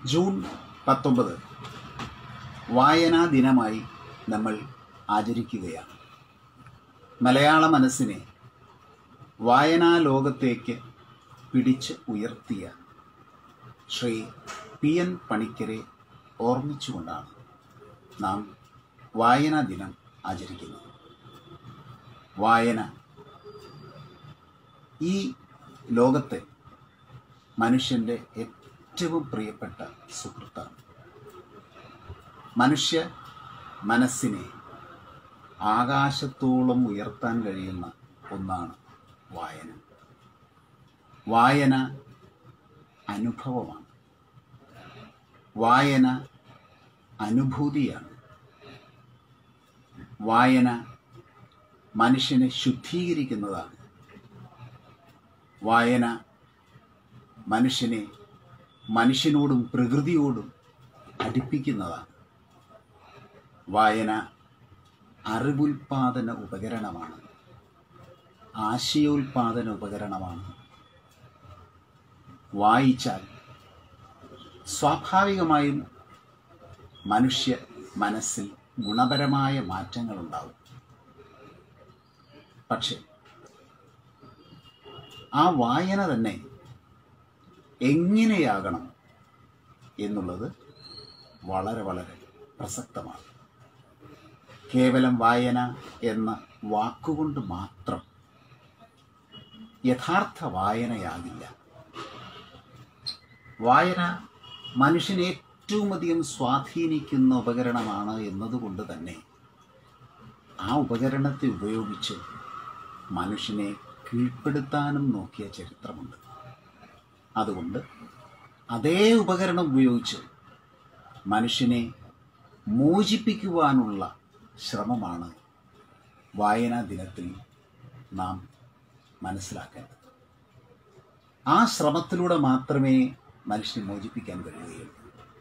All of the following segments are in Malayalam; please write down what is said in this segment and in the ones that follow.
ജൂൺ പത്തൊമ്പത് വായനാ ദിനമായി നമ്മൾ ആചരിക്കുകയാണ് മലയാള മനസ്സിനെ വായനാ ലോകത്തേക്ക് പിടിച്ച് ഉയർത്തിയ ശ്രീ പി എൻ പണിക്കരെ ഓർമ്മിച്ചുകൊണ്ടാണ് നാം വായനാ ദിനം ആചരിക്കുന്നത് വായന ഈ ലോകത്തെ മനുഷ്യൻ്റെ ഏറ്റവും പ്രിയപ്പെട്ട സുഹൃത്താണ് മനുഷ്യ മനസ്സിനെ ആകാശത്തോളം ഉയർത്താൻ കഴിയുന്ന ഒന്നാണ് വായന വായന അനുഭവമാണ് വായന അനുഭൂതിയാണ് വായന മനുഷ്യനെ ശുദ്ധീകരിക്കുന്നതാണ് വായന മനുഷ്യനെ മനുഷ്യനോടും പ്രകൃതിയോടും അടുപ്പിക്കുന്നതാണ് വായന അറിവുൽപാദന ഉപകരണമാണ് ആശയോൽപാദന ഉപകരണമാണ് വായിച്ചാൽ സ്വാഭാവികമായും മനുഷ്യ മനസ്സിൽ ഗുണപരമായ മാറ്റങ്ങളുണ്ടാവും പക്ഷെ ആ വായന തന്നെ എങ്ങനെയാകണം എന്നുള്ളത് വളരെ വളരെ പ്രസക്തമാണ് കേവലം വായന എന്ന വാക്കുകൊണ്ട് മാത്രം യഥാർത്ഥ വായനയാകില്ല വായന മനുഷ്യനെ ഏറ്റവും അധികം സ്വാധീനിക്കുന്ന ഉപകരണമാണ് എന്നതുകൊണ്ട് തന്നെ ആ ഉപകരണത്തെ ഉപയോഗിച്ച് മനുഷ്യനെ കീഴ്പ്പെടുത്താനും നോക്കിയ ചരിത്രമുണ്ട് അതുകൊണ്ട് അതേ ഉപകരണം ഉപയോഗിച്ച് മനുഷ്യനെ മോചിപ്പിക്കുവാനുള്ള ശ്രമമാണ് വായനാ ദിനത്തിൽ നാം മനസ്സിലാക്കേണ്ടത് ആ ശ്രമത്തിലൂടെ മാത്രമേ മനുഷ്യനെ മോചിപ്പിക്കാൻ കഴിയുകയുള്ളൂ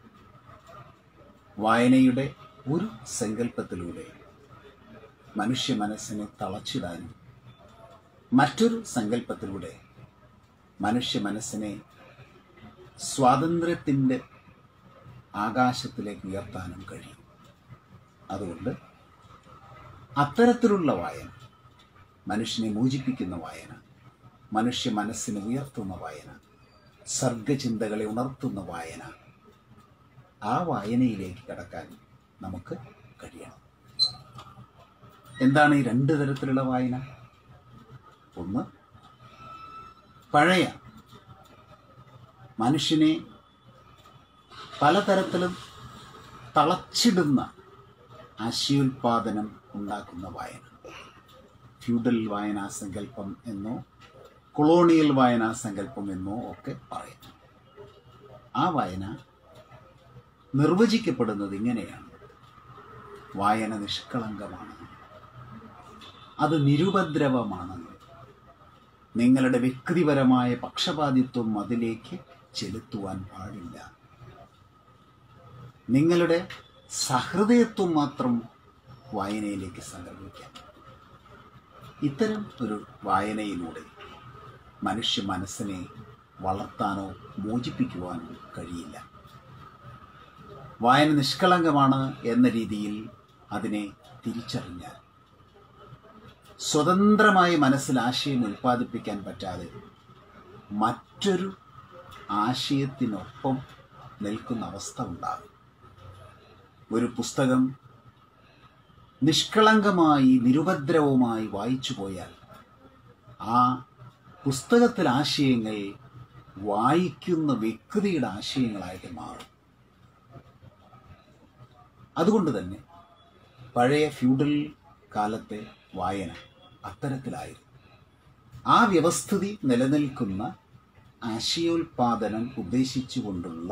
വായനയുടെ ഒരു സങ്കല്പത്തിലൂടെ മനുഷ്യ മനസ്സിനെ തളച്ചിടാനും മറ്റൊരു സങ്കല്പത്തിലൂടെ മനുഷ്യ മനസ്സിനെ സ്വാതന്ത്ര്യത്തിൻ്റെ ആകാശത്തിലേക്ക് ഉയർത്താനും കഴിയും അതുകൊണ്ട് അത്തരത്തിലുള്ള വായന മനുഷ്യനെ മോചിപ്പിക്കുന്ന വായന മനുഷ്യ മനസ്സിനെ ഉയർത്തുന്ന വായന സർഗചിന്തകളെ ഉണർത്തുന്ന വായന ആ വായനയിലേക്ക് കടക്കാൻ നമുക്ക് കഴിയണം എന്താണ് ഈ രണ്ട് തരത്തിലുള്ള വായന ഒന്ന് പഴയ മനുഷ്യനെ പലതരത്തിലും തളച്ചിടുന്ന ആശയോൽപാദനം ഉണ്ടാക്കുന്ന വായന ഫ്യൂഡൽ വായനാ സങ്കല്പം എന്നോ കൊളോണിയൽ വായനാ സങ്കല്പം എന്നോ ഒക്കെ പറയാം ആ വായന നിർവചിക്കപ്പെടുന്നത് ഇങ്ങനെയാണ് വായന നിഷ്കളങ്കമാണ് അത് നിരുപദ്രവമാണ് നിങ്ങളുടെ വ്യക്തിപരമായ പക്ഷപാതിത്വം അതിലേക്ക് ചെലുത്തുവാൻ പാടില്ല നിങ്ങളുടെ സഹൃദയത്വം മാത്രം വായനയിലേക്ക് സങ്കല്പിക്കാം ഇത്തരം ഒരു വായനയിലൂടെ മനുഷ്യ മനസ്സിനെ വളർത്താനോ മോചിപ്പിക്കുവാനോ കഴിയില്ല വായന നിഷ്കളങ്കമാണ് എന്ന രീതിയിൽ അതിനെ തിരിച്ചറിഞ്ഞാൽ സ്വതന്ത്രമായി മനസ്സിൽ ആശയം ഉൽപ്പാദിപ്പിക്കാൻ പറ്റാതെ മറ്റൊരു ആശയത്തിനൊപ്പം നിൽക്കുന്ന അവസ്ഥ ഉണ്ടാകും ഒരു പുസ്തകം നിഷ്കളങ്കമായി നിരുപദ്രവമായി വായിച്ചു പോയാൽ ആ പുസ്തകത്തിലെ ആശയങ്ങൾ വായിക്കുന്ന വ്യക്തിയുടെ ആശയങ്ങളായിട്ട് മാറും അതുകൊണ്ട് തന്നെ പഴയ ഫ്യൂഡൽ കാലത്തെ വായന അത്തരത്തിലായിരുന്നു ആ വ്യവസ്ഥിതി നിലനിൽക്കുന്ന ആശയോൽപാദനം ഉദ്ദേശിച്ചുകൊണ്ടുള്ള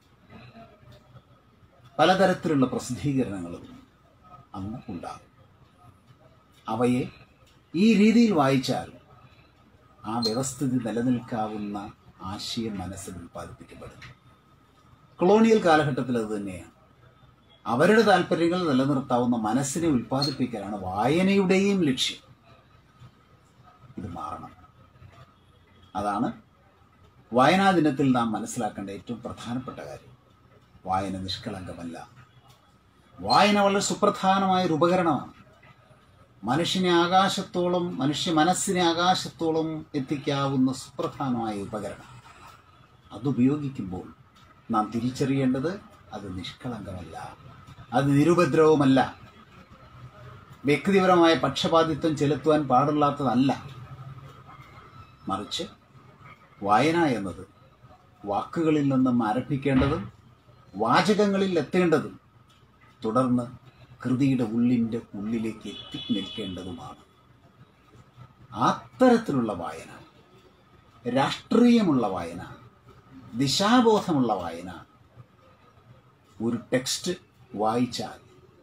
പലതരത്തിലുള്ള പ്രസിദ്ധീകരണങ്ങളും അന്ന് ഉണ്ടാകും അവയെ ഈ രീതിയിൽ വായിച്ചാൽ ആ വ്യവസ്ഥിതി നിലനിൽക്കാവുന്ന ആശയം മനസ്സിൽ ഉൽപ്പാദിപ്പിക്കപ്പെടും കൊളോണിയൽ കാലഘട്ടത്തിൽ അത് തന്നെയാണ് അവരുടെ താല്പര്യങ്ങൾ നിലനിർത്താവുന്ന മനസ്സിനെ ഉൽപ്പാദിപ്പിക്കലാണ് വായനയുടെയും ലക്ഷ്യം ഇത് മാറണം അതാണ് വായനാ ദിനത്തിൽ നാം മനസ്സിലാക്കേണ്ട ഏറ്റവും പ്രധാനപ്പെട്ട കാര്യം വായന നിഷ്കളങ്കമല്ല വായന വളരെ സുപ്രധാനമായ ഒരു ഉപകരണമാണ് മനുഷ്യനെ ആകാശത്തോളം മനുഷ്യ മനസ്സിനെ ആകാശത്തോളം എത്തിക്കാവുന്ന സുപ്രധാനമായ ഉപകരണം അതുപയോഗിക്കുമ്പോൾ നാം തിരിച്ചറിയേണ്ടത് അത് നിഷ്കളങ്കമല്ല അത് നിരുപദ്രവമല്ല വ്യക്തിപരമായ പക്ഷപാതിത്വം ചെലുത്തുവാൻ പാടില്ലാത്തതല്ല മറിച്ച് വായന എന്നത് വാക്കുകളിൽ നിന്നും ആരംഭിക്കേണ്ടതും വാചകങ്ങളിൽ എത്തേണ്ടതും തുടർന്ന് കൃതിയുടെ ഉള്ളിൻ്റെ ഉള്ളിലേക്ക് എത്തി നിൽക്കേണ്ടതുമാണ് അത്തരത്തിലുള്ള വായന രാഷ്ട്രീയമുള്ള വായന ദിശാബോധമുള്ള വായന ഒരു ടെക്സ്റ്റ് വായിച്ചാൽ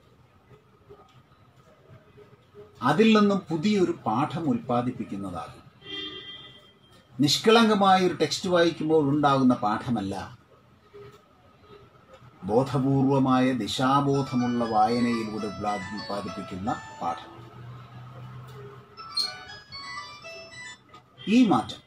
അതിൽ നിന്നും പുതിയൊരു പാഠം ഉൽപ്പാദിപ്പിക്കുന്നതാകും നിഷ്കളങ്കമായ ഒരു ടെക്സ്റ്റ് വായിക്കുമ്പോൾ ഉണ്ടാകുന്ന പാഠമല്ല ബോധപൂർവമായ ദിശാബോധമുള്ള വായനയിലൂടെ ഉള്ള- ഉൽപ്പാദിപ്പിക്കുന്ന പാഠം ഈ മാറ്റം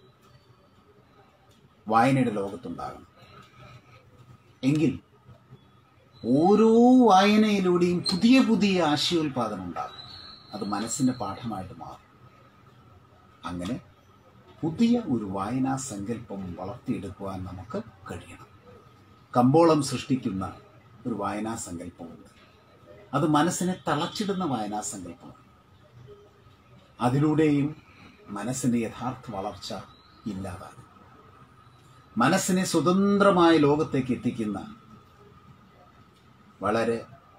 വായനയുടെ ലോകത്തുണ്ടാകണം എങ്കിൽ ഓരോ വായനയിലൂടെയും പുതിയ പുതിയ ആശയോൽപാദനം ഉണ്ടാകും അത് മനസ്സിൻ്റെ പാഠമായിട്ട് മാറും അങ്ങനെ പുതിയ ഒരു വായനാ സങ്കല്പം വളർത്തിയെടുക്കുവാൻ നമുക്ക് കഴിയണം കമ്പോളം സൃഷ്ടിക്കുന്ന ഒരു വായനാ സങ്കല്പമുണ്ട് അത് മനസ്സിനെ തളച്ചിടുന്ന വായനാ സങ്കല്പമാണ് അതിലൂടെയും മനസ്സിൻ്റെ യഥാർത്ഥ വളർച്ച ഇല്ലാതാകും മനസ്സിനെ സ്വതന്ത്രമായ ലോകത്തേക്ക് എത്തിക്കുന്ന വളരെ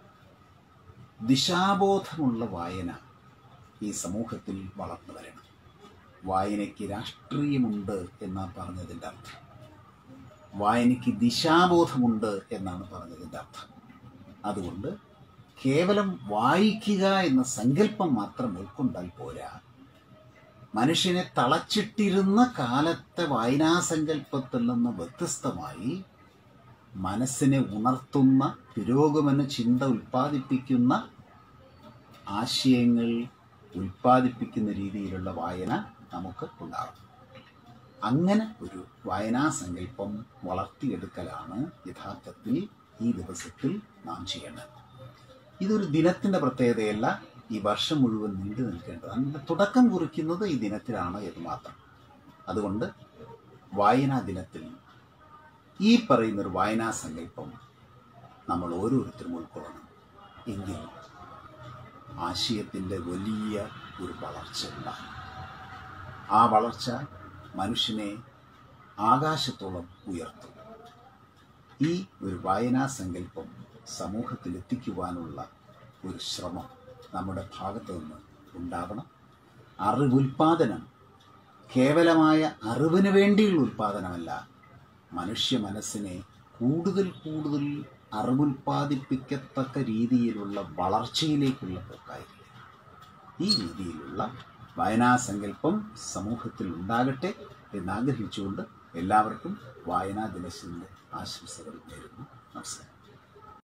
ദിശാബോധമുള്ള വായന ഈ സമൂഹത്തിൽ വളർന്നു വരണം വായനയ്ക്ക് രാഷ്ട്രീയമുണ്ട് എന്നാണ് പറഞ്ഞതിൻ്റെ അർത്ഥം വായനയ്ക്ക് ദിശാബോധമുണ്ട് എന്നാണ് പറഞ്ഞതിൻ്റെ അർത്ഥം അതുകൊണ്ട് കേവലം വായിക്കുക എന്ന സങ്കല്പം മാത്രം ഉൾക്കൊണ്ടാൽ പോരാ മനുഷ്യനെ തളച്ചിട്ടിരുന്ന കാലത്തെ വായനാസങ്കല്പത്തിൽ നിന്ന് വ്യത്യസ്തമായി മനസ്സിനെ ഉണർത്തുന്ന പുരോഗമന ചിന്ത ഉൽപ്പാദിപ്പിക്കുന്ന ആശയങ്ങൾ ഉൽപ്പാദിപ്പിക്കുന്ന രീതിയിലുള്ള വായന നമുക്ക് ഉണ്ടാകും അങ്ങനെ ഒരു വായനാ സങ്കല്പം വളർത്തിയെടുക്കലാണ് യഥാർത്ഥത്തിൽ ഈ ദിവസത്തിൽ നാം ചെയ്യേണ്ടത് ഇതൊരു ദിനത്തിൻ്റെ പ്രത്യേകതയല്ല ഈ വർഷം മുഴുവൻ നീണ്ടു നിൽക്കേണ്ടത് അതിൻ്റെ തുടക്കം കുറിക്കുന്നത് ഈ ദിനത്തിലാണ് എന്ന് മാത്രം അതുകൊണ്ട് വായനാ ദിനത്തിൽ ഈ പറയുന്നൊരു വായനാ സങ്കല്പം നമ്മൾ ഓരോരുത്തരും ഉൾക്കൊള്ളണം എങ്കിൽ ആശയത്തിൻ്റെ വലിയ ഒരു വളർച്ച ഉണ്ടാകും ആ വളർച്ച മനുഷ്യനെ ആകാശത്തോളം ഉയർത്തും ഈ ഒരു വായനാ സങ്കല്പം സമൂഹത്തിൽ എത്തിക്കുവാനുള്ള ഒരു ശ്രമം നമ്മുടെ ഭാഗത്തു നിന്ന് ഉണ്ടാവണം അറിവുൽപാദനം കേവലമായ അറിവിന് വേണ്ടിയുള്ള ഉൽപാദനമല്ല മനുഷ്യ മനസ്സിനെ കൂടുതൽ കൂടുതൽ അറിവുൽപാദിപ്പിക്കത്തക്ക രീതിയിലുള്ള വളർച്ചയിലേക്കുള്ള പോക്കായിരിക്കും ഈ രീതിയിലുള്ള വായനാസങ്കല്പം സമൂഹത്തിൽ ഉണ്ടാകട്ടെ എന്നാഗ്രഹിച്ചുകൊണ്ട് എല്ലാവർക്കും വായനാ ദിനത്തിൻ്റെ ആശംസകൾ നേരുന്നു നമസ്കാരം